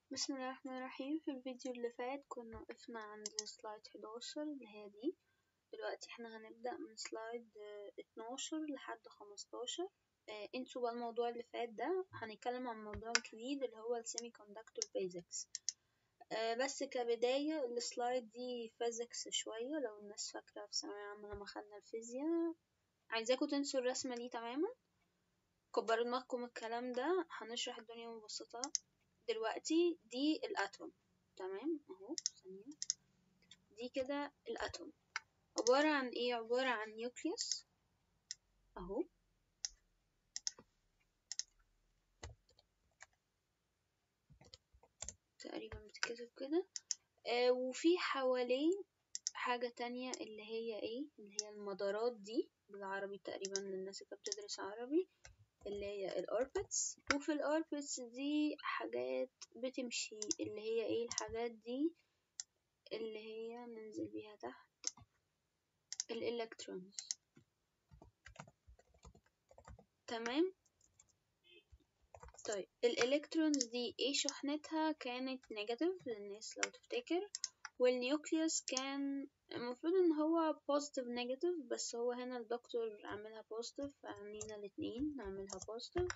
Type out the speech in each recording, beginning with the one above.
بسم الله الرحمن الرحيم في الفيديو اللي فات كنا وقفنا عند سلايد 11 اللي هي دي دلوقتي احنا هنبدأ من سلايد 12 لحد 15 اه انسوا بقى الموضوع اللي فات ده هنتكلم عن موضوع جديد اللي هو السيمي كوندكتور بيزكس اه بس كبداية السلايد دي فيزيكس شوية لو الناس فاكرة في ثانوية عامة لما خدنا الفيزياء عايزاكم تنسوا الرسمة دي تماما كبروا دماغكم الكلام ده هنشرح الدنيا مبسطة دلوقتي دي الاتوم تمام اهو ثانية دي كده الاتوم عبارة عن ايه عبارة عن نيوكليوس اهو تقريبا بتتكتب كده آه وفي حواليه حاجة تانية اللي هي ايه اللي هي المدارات دي بالعربي تقريبا للناس اللي بتدرس عربي اللي هي الأوربتس وفي الأوربتس دي حاجات بتمشي اللي هي ايه الحاجات دي اللي هي ننزل بيها تحت الإلكترونز تمام طيب الإلكترونز دي ايه شحنتها كانت نيجاتيف للناس لو تفتكر والنيوكليوس كان المفروض ان هو positive negative بس هو هنا الدكتور عاملها positive فعاملين الاتنين نعملها positive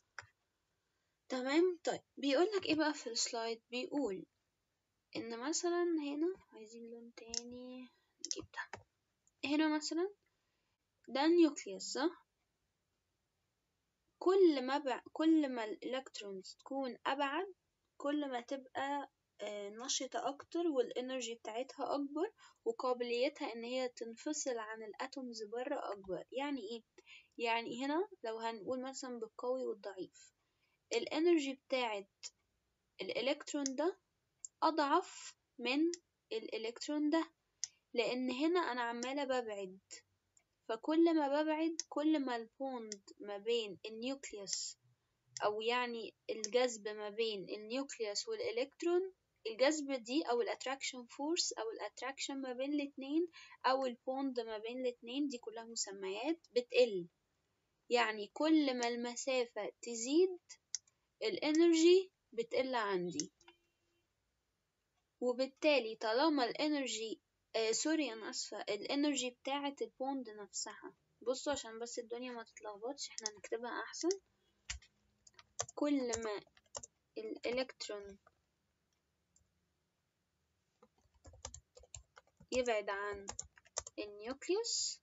تمام طيب بيقولك ايه بقى في السلايد بيقول ان مثلا هنا عايزين لون تاني نجيب ده هنا مثلا ده النيوكليوس صح كل ما بع... كل ما الالكترونز تكون ابعد كل ما تبقى نشطة أكتر والإنرجي بتاعتها أكبر وقابليتها إن هي تنفصل عن الأتومز بره أكبر يعني إيه؟ يعني هنا لو هنقول مثلا بالقوي والضعيف الإنرجي بتاعت الإلكترون ده أضعف من الإلكترون ده لأن هنا أنا عمالة ببعد فكل ما ببعد كل ما البوند ما بين النيوكليوس أو يعني الجذب ما بين النيوكليوس والإلكترون الجذب دي أو الاتراكشن فورس أو الاتراكشن ما بين الاتنين أو البوند ما بين الاتنين دي كلها مسميات بتقل يعني كل ما المسافة تزيد الانرجي بتقل عندي وبالتالي طالما الانرجي آه سوري أنا آسفة الانرجي بتاعة البوند نفسها بصوا عشان بس الدنيا ما تتلخبطش احنا هنكتبها أحسن كل ما الإلكترون يبعد عن النيوكليوس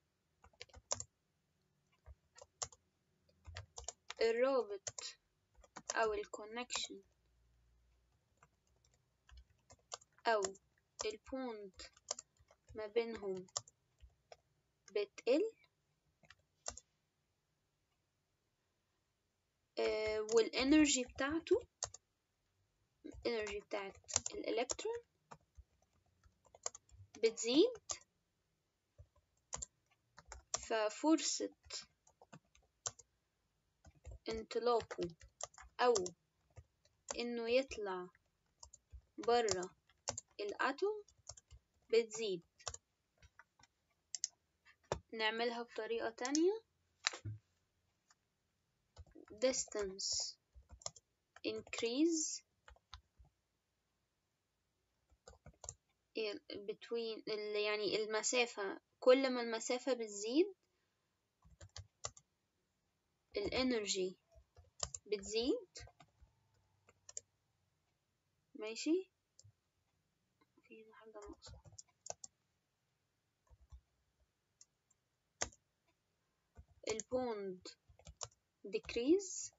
الرابط أو الكونكشن أو البوند ما بينهم بتقل آه والانرجي بتاعته الانرجي بتاعت الالكترون بتزيد ففرصة انطلاقه أو إنه يطلع برا الأتوم بتزيد نعملها بطريقة تانية distance increase between يعني المسافة كل ما المسافة بتزيد الانرجي بتزيد ماشي في هنا حاجة ناقصة البوند decrease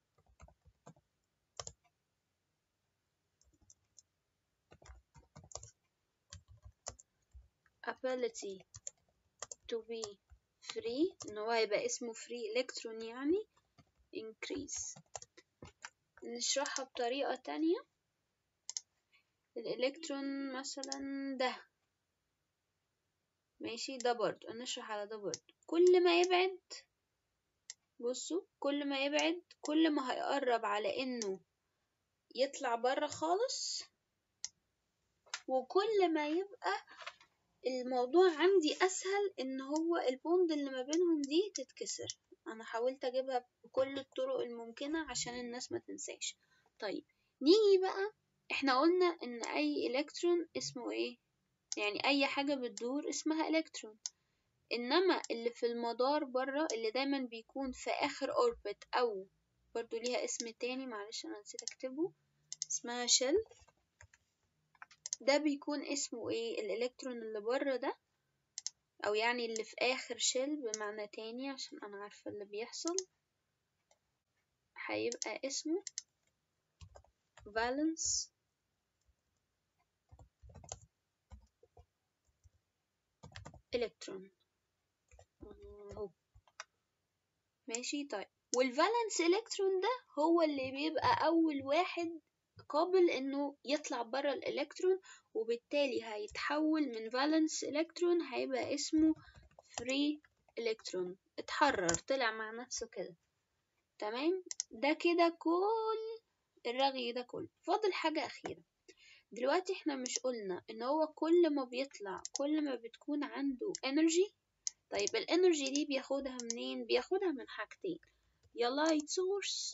ability to be free ان هو يبقى اسمه free electron يعني increase نشرحها بطريقة تانية الالكترون مثلا ده ماشي ده برضو نشرح على ده برضو كل ما يبعد بصوا كل ما يبعد كل ما هيقرب على انه يطلع بره خالص وكل ما يبقى الموضوع عندي اسهل ان هو البوند اللي ما بينهم دي تتكسر انا حاولت اجيبها بكل الطرق الممكنة عشان الناس ما تنساش طيب نيجي بقى احنا قلنا ان اي الكترون اسمه ايه يعني اي حاجة بتدور اسمها الكترون انما اللي في المدار بره اللي دايما بيكون في اخر اوربت او برضو ليها اسم تاني معلش انا نسيت اكتبه اسمها شل ده بيكون اسمه ايه الالكترون اللي بره ده او يعني اللي في اخر شل بمعنى تاني عشان انا عارفة اللي بيحصل هيبقى اسمه valence الكترون اهو ماشي طيب والفالنس الكترون ده هو اللي بيبقى اول واحد قابل انه يطلع بره الالكترون وبالتالي هيتحول من فالنس الكترون هيبقى اسمه فري الكترون اتحرر طلع مع نفسه كده تمام ده كده كل الرغي ده كله فاضل حاجة أخيرة دلوقتي احنا مش قلنا ان هو كل ما بيطلع كل ما بتكون عنده energy طيب الانرجي دي بياخدها منين بياخدها من حاجتين يا light source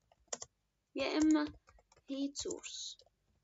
يا اما heat source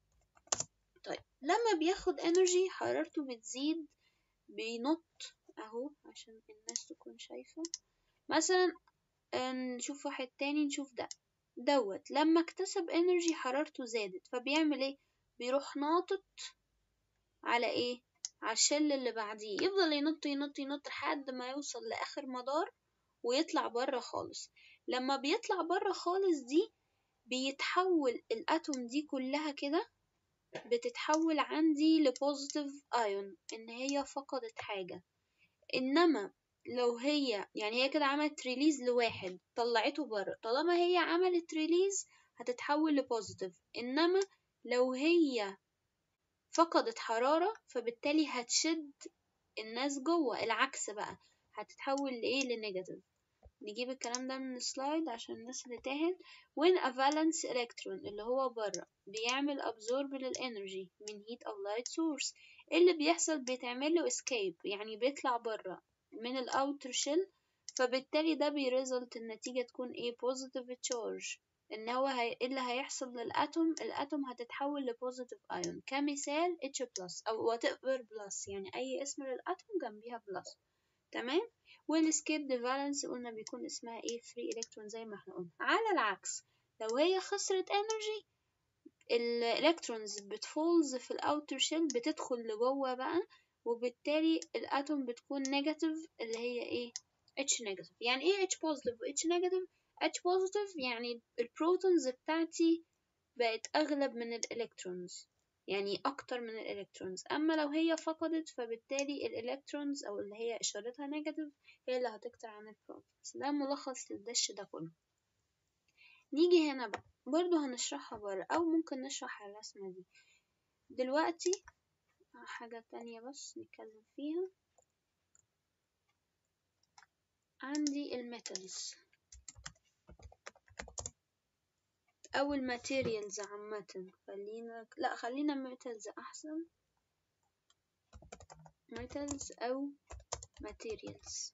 طيب لما بياخد energy حرارته بتزيد بينط اهو عشان الناس تكون شايفة مثلا نشوف واحد تاني نشوف ده دوت لما اكتسب انرجي حرارته زادت فبيعمل ايه بيروح ناطط على ايه على الشل اللي بعديه يفضل ينط ينط ينط لحد ما يوصل لاخر مدار ويطلع بره خالص لما بيطلع بره خالص دي بيتحول الاتوم دي كلها كده بتتحول عندي لبوزيتيف ايون ان هي فقدت حاجه انما لو هي يعني هي كده عملت ريليز لواحد طلعته بره طالما هي عملت ريليز هتتحول لبوزيتيف انما لو هي فقدت حرارة فبالتالي هتشد الناس جوه العكس بقى هتتحول لإيه لنيجاتيف نجيب الكلام ده من السلايد عشان الناس اللي تاهت when a valence electron اللي هو بره بيعمل absorb للانرجي من heat أو light source اللي بيحصل بيتعمل له escape يعني بيطلع بره من الاوتر شيل فبالتالي ده بيريزلت النتيجة تكون ايه positive charge ان هو هي... اللي هيحصل للاتوم الاتوم هتتحول لبوزيتيف ايون كمثال H بلس او whatever بلس يعني اي اسم للاتوم جنبيها بلس تمام والسكيب دي فالنس قلنا بيكون اسمها ايه فري الكترون زي ما احنا قلنا على العكس لو هي خسرت انرجي الالكترونز بتفولز في الاوتر شيل بتدخل لجوه بقى وبالتالي الاتوم بتكون نيجاتيف اللي هي ايه H نيجاتيف يعني ايه H بوزيتيف و H نيجاتيف H بوزيتيف يعني البروتونز بتاعتي بقت أغلب من الإلكترونز يعني أكتر من الإلكترونز أما لو هي فقدت فبالتالي الإلكترونز أو اللي هي إشارتها نيجاتيف هي اللي هتكتر عن البروتونز ده ملخص للدش ده كله نيجي هنا بقى برضو هنشرحها بره أو ممكن نشرح الرسمة دي دلوقتي حاجة تانية بس نتكلم فيها عندي الميتالز أو الماتيريالز عامة خلينا لا خلينا ميتالز أحسن ميتالز أو ماتيريالز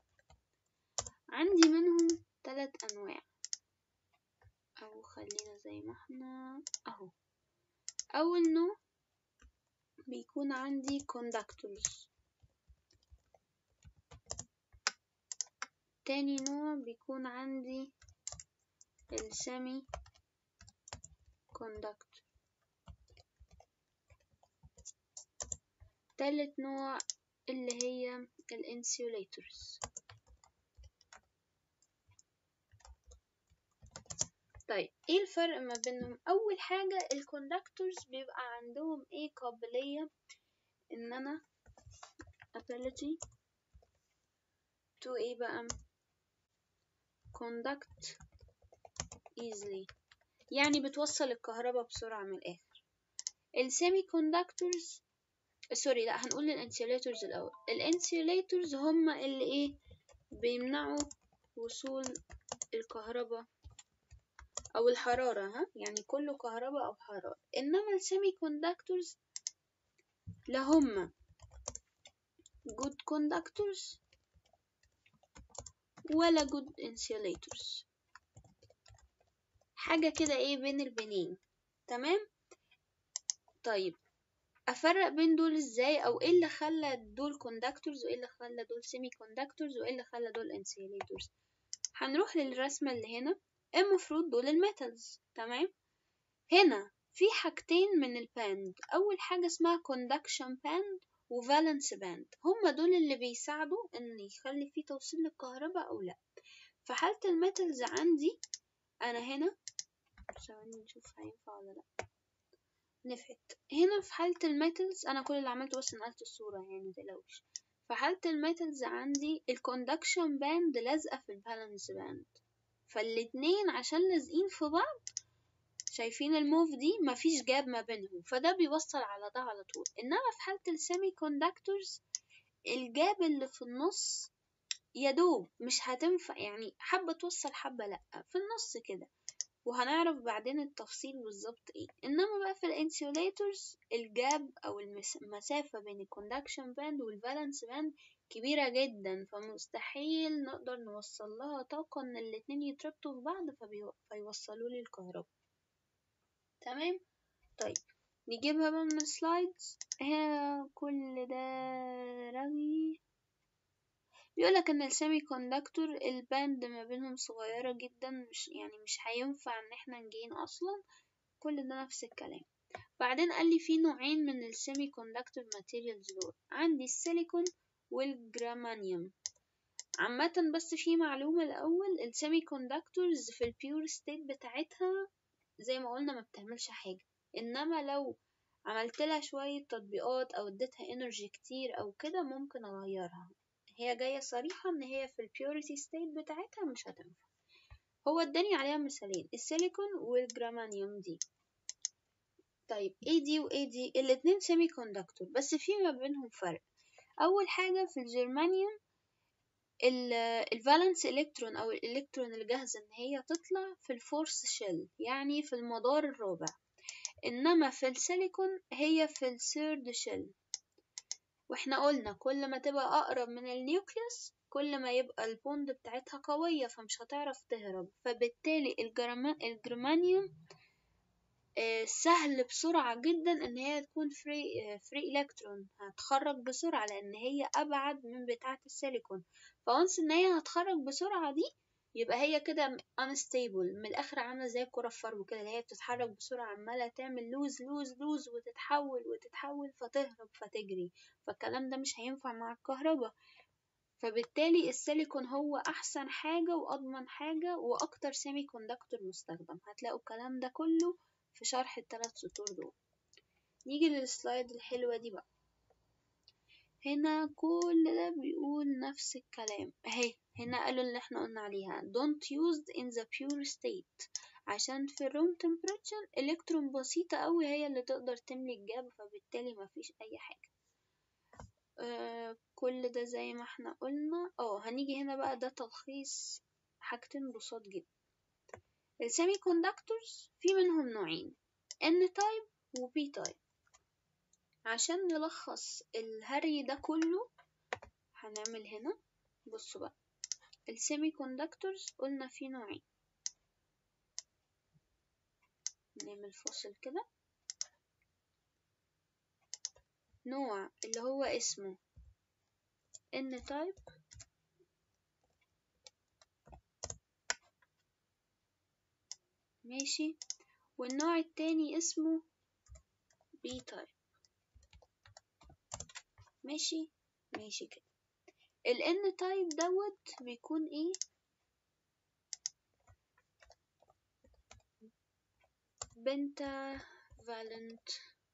عندي منهم تلات أنواع أو خلينا زي ما احنا أهو أول نوع بيكون عندي conductors تاني نوع بيكون عندي السيمي conductor تالت نوع اللي هي الانسيوليتورز طيب ايه الفرق ما بينهم اول حاجة الكوندكتورز بيبقى عندهم ايه قابلية ان انا ability to ايه بقى conduct easily يعني بتوصل الكهرباء بسرعة من الآخر السيمي كوندكتورز سوري لا هنقول الانسيوليتورز الأول الانسيوليتورز هما اللي ايه بيمنعوا وصول الكهرباء أو الحرارة ها يعني كله كهرباء أو حرارة إنما السيمي كوندكتورز لا هما good conductors ولا good insulators حاجة كده ايه بين البنين تمام طيب افرق بين دول ازاي او ايه اللي خلى دول كوندكتورز وايه اللي خلى دول سيمي كوندكتورز وايه اللي خلى دول انسيليتورز هنروح للرسمة اللي هنا المفروض دول الميتالز تمام هنا في حاجتين من الباند اول حاجة اسمها كوندكشن باند وفالنس باند هما دول اللي بيساعدوا ان يخلي في توصيل للكهرباء او لا في حالة الميتالز عندي انا هنا ثواني نشوف هينفع ولا لا نفعت هنا في حالة الميتالز انا كل اللي عملته بس نقلت الصورة يعني متقلقوش في حالة الميتالز عندي الكوندكشن باند لازقة في الفالنس باند فالاتنين عشان لازقين في بعض شايفين الموف دي مفيش جاب ما بينهم فده بيوصل على ده على طول انما في حالة السيمي كوندكتورز الجاب اللي في النص يدوب مش هتنفع يعني حبة توصل حبة لأ في النص كده وهنعرف بعدين التفصيل بالظبط ايه انما بقى في الانسيوليتورز الجاب او المسافة بين الكوندكشن باند والفالنس باند كبيرة جدا فمستحيل نقدر نوصل لها طاقة ان الاتنين يتربطوا في بعض فيوصلوا لي الكهرباء تمام طيب نجيبها بقى من السلايدز ها كل ده رغي بيقولك ان السيمي كوندكتور الباند ما بينهم صغيرة جدا مش يعني مش هينفع ان احنا نجين اصلا كل ده نفس الكلام بعدين قال لي في نوعين من السيمي كوندكتور ماتيريالز دول عندي السيليكون والجرامانيوم عامة بس في معلومة الأول السيمي كوندكتورز في البيور ستيت بتاعتها زي ما قلنا ما بتعملش حاجة انما لو عملت لها شوية تطبيقات او اديتها انرجي كتير او كده ممكن اغيرها هي جاية صريحة ان هي في البيوريتي ستيت بتاعتها مش هتنفع هو اداني عليها مثالين السيليكون والجرامانيوم دي طيب ايه دي وايه دي الاتنين سيمي كوندكتور بس في ما بينهم فرق اول حاجة في الجرمانيوم الفالنس الكترون او الالكترون اللي جاهزة ان هي تطلع في الفورس شيل يعني في المدار الرابع انما في السيليكون هي في الثيرد شيل واحنا قلنا كل ما تبقى اقرب من النيوكليوس كل ما يبقى البوند بتاعتها قوية فمش هتعرف تهرب فبالتالي الجرمانيوم سهل بسرعة جدا ان هي تكون فري فري الكترون هتخرج بسرعة لان هي ابعد من بتاعة السيليكون فونس ان هي هتخرج بسرعة دي يبقى هي كده unstable من الاخر عاملة زي الكرة الفرو كده اللي هي بتتحرك بسرعة عمالة تعمل لوز لوز لوز وتتحول وتتحول فتهرب فتجري فالكلام ده مش هينفع مع الكهرباء فبالتالي السيليكون هو احسن حاجة واضمن حاجة واكتر سيمي كوندكتور مستخدم هتلاقوا الكلام ده كله في شرح الثلاث سطور دول نيجي للسلايد الحلوة دي بقى هنا كل ده بيقول نفس الكلام اهي هنا قالوا اللي احنا قلنا عليها don't used in the pure state عشان في الروم temperature الكترون بسيطة قوي هي اللي تقدر تملي الجاب فبالتالي مفيش اي حاجة آه كل ده زي ما احنا قلنا اه هنيجي هنا بقى ده تلخيص حاجتين بساط جدا السيمي كوندكتورز في منهم نوعين N تايب و P تايب عشان نلخص الهري ده كله هنعمل هنا بصوا بقى السيمي كوندكتورز قلنا في نوعين نعمل فاصل كده نوع اللي هو اسمه N تايب ماشي والنوع التاني اسمه بي تايب ماشي ماشي كده ال N تايب دوت بيكون ايه بنتا فالنت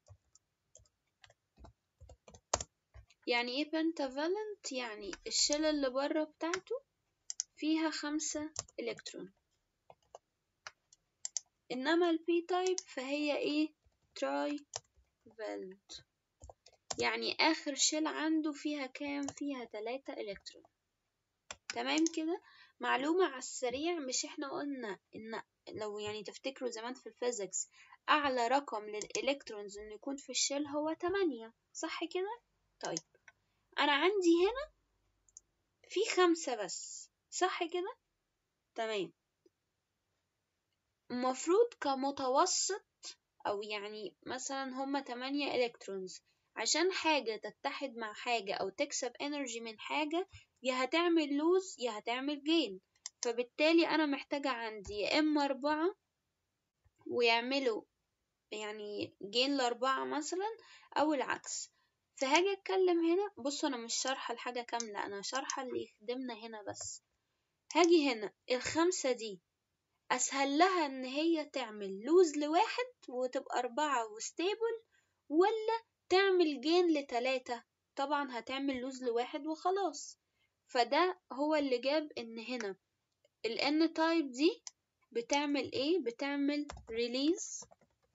يعني ايه بنتا فالنت يعني الشلة اللي بره بتاعته فيها خمسة الكترون انما البي تايب فهي ايه تراي فالنت يعني اخر شيل عنده فيها كام فيها تلاتة الكترون تمام كده معلومة على السريع مش احنا قلنا ان لو يعني تفتكروا زمان في الفيزيكس اعلى رقم للالكترونز انه يكون في الشيل هو تمانية صح كده طيب انا عندي هنا في خمسة بس صح كده تمام المفروض كمتوسط أو يعني مثلا هما تمانية إلكترونز عشان حاجة تتحد مع حاجة أو تكسب انرجي من حاجة يا هتعمل لوز يا هتعمل جين فبالتالي أنا محتاجة عندي يا إما أربعة ويعملوا يعني جين لأربعة مثلا أو العكس فهاجي أتكلم هنا بصوا أنا مش شارحة الحاجة كاملة أنا شارحة اللي يخدمنا هنا بس هاجي هنا الخمسة دي أسهل لها إن هي تعمل لوز لواحد وتبقى أربعة وستيبل ولا تعمل جين لتلاتة طبعا هتعمل لوز لواحد وخلاص فده هو اللي جاب إن هنا ال N type دي بتعمل ايه بتعمل release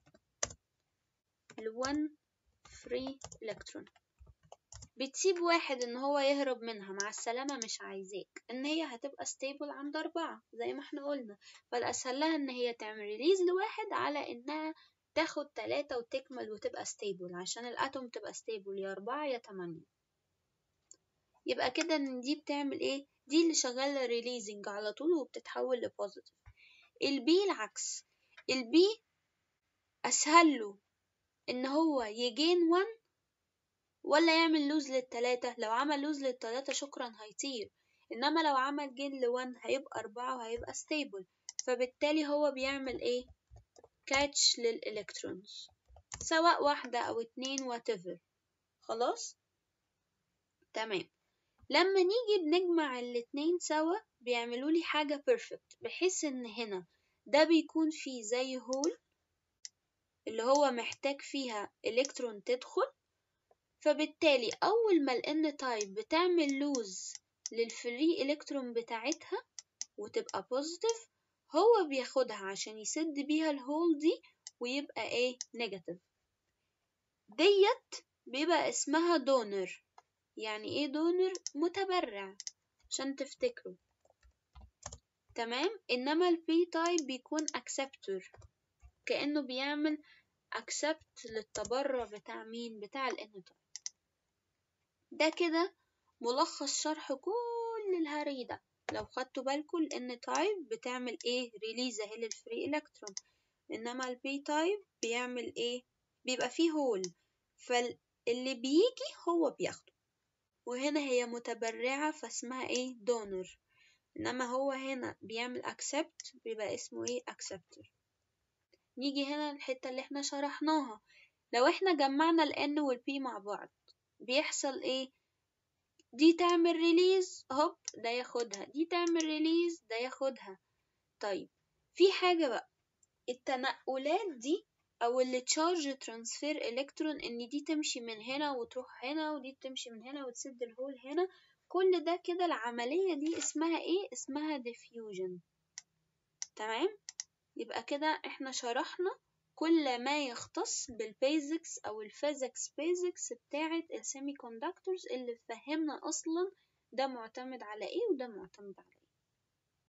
ل one free electron بتسيب واحد ان هو يهرب منها مع السلامة مش عايزاك ان هي هتبقى stable عند اربعة زي ما احنا قلنا فالاسهل لها ان هي تعمل ريليز لواحد على انها تاخد تلاتة وتكمل وتبقى stable عشان الاتوم تبقى stable يا اربعة يا تمانية يبقى كده ان دي بتعمل ايه دي اللي شغالة ريليزنج على طول وبتتحول لبوزيتيف البي العكس البي اسهل له ان هو يجين 1 ولا يعمل لوز للتلاتة لو عمل لوز للتلاتة شكرا هيطير انما لو عمل جين لون هيبقى اربعة وهيبقى ستيبل فبالتالي هو بيعمل ايه كاتش للالكترونز سواء واحدة او اتنين whatever خلاص تمام لما نيجي بنجمع الاتنين سوا بيعملوا لي حاجة perfect بحيث ان هنا ده بيكون فيه زي هول اللي هو محتاج فيها الكترون تدخل فبالتالي اول ما ال N type بتعمل لوز للفري الكترون بتاعتها وتبقى بوزيتيف هو بياخدها عشان يسد بيها الهول دي ويبقى ايه نيجاتيف ديت بيبقى اسمها دونر يعني ايه دونر متبرع عشان تفتكروا تمام انما البي تايب بيكون اكسبتور كانه بيعمل اكسبت للتبرع بتاع مين بتاع الان تايب ده كده ملخص شرح كل الهري ده لو خدتوا بالكم الان تايب بتعمل ايه ريليز اهي للفري الكترون انما البي تايب بيعمل ايه بيبقى فيه هول فاللي بيجي هو بياخده وهنا هي متبرعة فاسمها ايه دونر انما هو هنا بيعمل accept بيبقى اسمه ايه acceptor نيجي هنا الحتة اللي احنا شرحناها لو احنا جمعنا ال N وال P مع بعض بيحصل ايه دي تعمل ريليز هوب ده ياخدها دي تعمل ريليز ده ياخدها طيب في حاجة بقى التنقلات دي او اللي تشارج ترانسفير الكترون ان دي تمشي من هنا وتروح هنا ودي تمشي من هنا وتسد الهول هنا كل ده كده العملية دي اسمها ايه اسمها diffusion تمام يبقى كده احنا شرحنا كل ما يختص بالبيزكس او الفيزيكس بيزكس بتاعة السيمي كوندكتورز اللي فهمنا اصلا ده معتمد على ايه وده معتمد على ايه